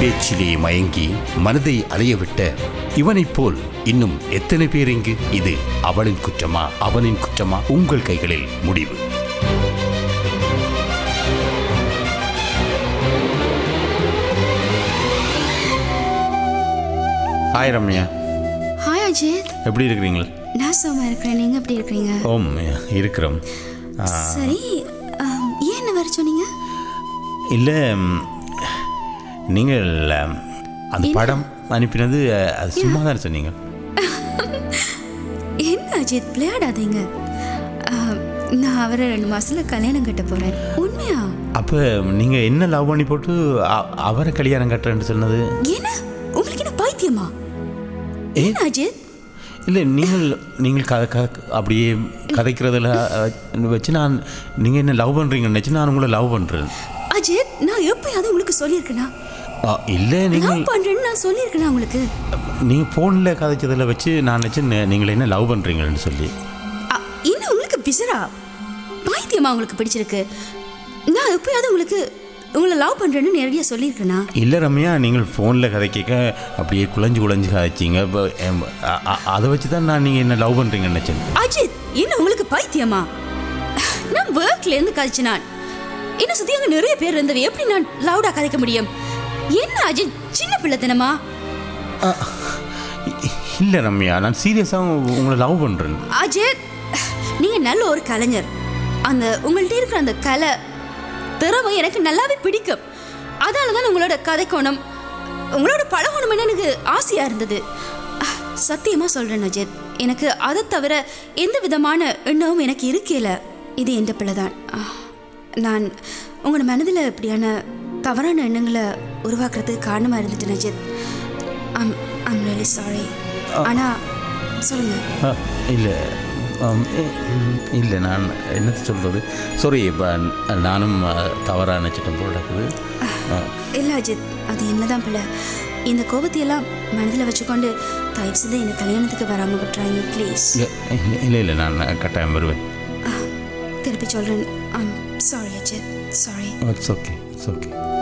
பேச்சிலே மயங்கி மனதை அலையவிட்ட இவனைப் போல் இன்னும் எத்தனை பேர் இங்கு இது அவளின் குற்றமா அவனின் குற்றமா உங்கள் கைகளில் முடிவு ஹாய் ரம்யா ஹாய் அஜித் எப்படி இருக்கிறீங்க நான் சும்மா இருக்கிறேன் நீங்கள் எப்படி இருக்கிறீங்க ஓம் இருக்கிறோம் ஆ, சரி ஆம், ஏன் என்ன வர சொன்னீங்க இல்லை ம், நீங்கள் ம், அந்த படம் அனுப்பினது அஹ், அது சும்மா தான் சொன்னீங்க என்ன அஜித் விளையாடாதீங்க ஆம், நான் அவரை ரெண்டு மாசத்துல கல்யாணம் கட்ட போறேன் உண்மையா அப்போ நீங்கள் என்ன லவ் பண்ணி போட்டு அ- அவரை கல்யாணம் கட்டுறேன்னு சொன்னது என்ன உங்களுக்கு என்ன பைத்தியமா ஏ என்ன அஜித் இல்லை நீங்கள் நீங்கள் க க அப்படியே கதைக்கிறதுல அஹ், வச்சு நான் நீங்கள் என்ன லவ் பண்ணுறீங்கன்னு நினச்சி நான் உங்களை லவ் பண்ணுறேன் அஜித் நான் எப்பயாவது உங்களுக்கு சொல்லியிருக்கேனா இல்லை நீங்கள் லவ் பண்றேன்னு நான் சொல்லியிருக்கேனா உங்களுக்கு நீங்கள் ஃபோனில் கதைச்சதில் வச்சு நான் நினச்சி நீங்கள் என்ன லவ் பண்ணுறீங்கன்னு சொல்லி அ, இன்னும் உங்களுக்கு பிசரா பைத்தியமா உங்களுக்கு பிடிச்சிருக்கு நான் எப்பயாவது உங்களுக்கு உங்களை லவ் பண்றேன்னு நேரடியாக சொல்லியிருக்கேனா இல்லை ரம்யா நீங்கள் ஃபோனில் கதைக்க அப்படியே குழஞ்சு குழஞ்சு கதைச்சிங்க இப்போ எம், அ- அ- அதை வச்சு தான் நான் நீங்கள் என்ன லவ் பண்ணுறீங்கன்னு நினச்சேன் அஜித் என்ன உங்களுக்கு பைத்தியமா நான் ஒர்க்ல இருந்து கழிச்சு நான் என்ன சுத்தி அங்க நிறைய பேர் இருந்தது எப்படி நான் லவுடா கதைக்க முடியும் என்ன அஜித் சின்ன பிள்ளைத்தனமா இல்லை ரம்யா நான் சீரியஸாக உங்களை லவ் பண்ணுறேன் அஜித் நீங்க நல்ல ஒரு கலைஞர் அந்த உங்கள்ட்ட இருக்கிற அந்த கலை திறமை எனக்கு நல்லாவே பிடிக்கும் அதால தான் உங்களோட கதைக்கோணம் உங்களோட பழகணும்னு எனக்கு ஆசையா இருந்தது அஹ், சத்தியமா சொல்றேன் அஜித் எனக்கு அதை தவிர எந்த விதமான எண்ணமும் எனக்கு இருக்கல இது எந்த பிள்ளை தான் அஹ், நான் உங்களோட மனதில் இப்படியான தவறான எண்ணங்களை உருவாக்குறதுக்கு காரணமாக இருந்துட்டேன் Ajith I'm I'm really sorry ஆனால் சொல்லுங்கள் இல்லை இல்லை நான் என்னத்தை சொல்கிறது சாரி இப்போ நானும் தவறாக நினச்சிட்டேன் போல இருக்குது ஆ, இல்லை அஜித் அது என்னதான் பிள்ளை இந்த கோபத்தையெல்லாம் மனதில் வச்சுக்கொண்டு தயவு செய்து என்னை கல்யாணத்துக்கு வராமல் விட்டுறாங்க ப்ளீஸ் இல்லை இல்லை இல்லை நான் கட்டாயம் வருவேன் திருப்பி சொல்கிறேன் I'm sorry Ajith sorry it's okay it's okay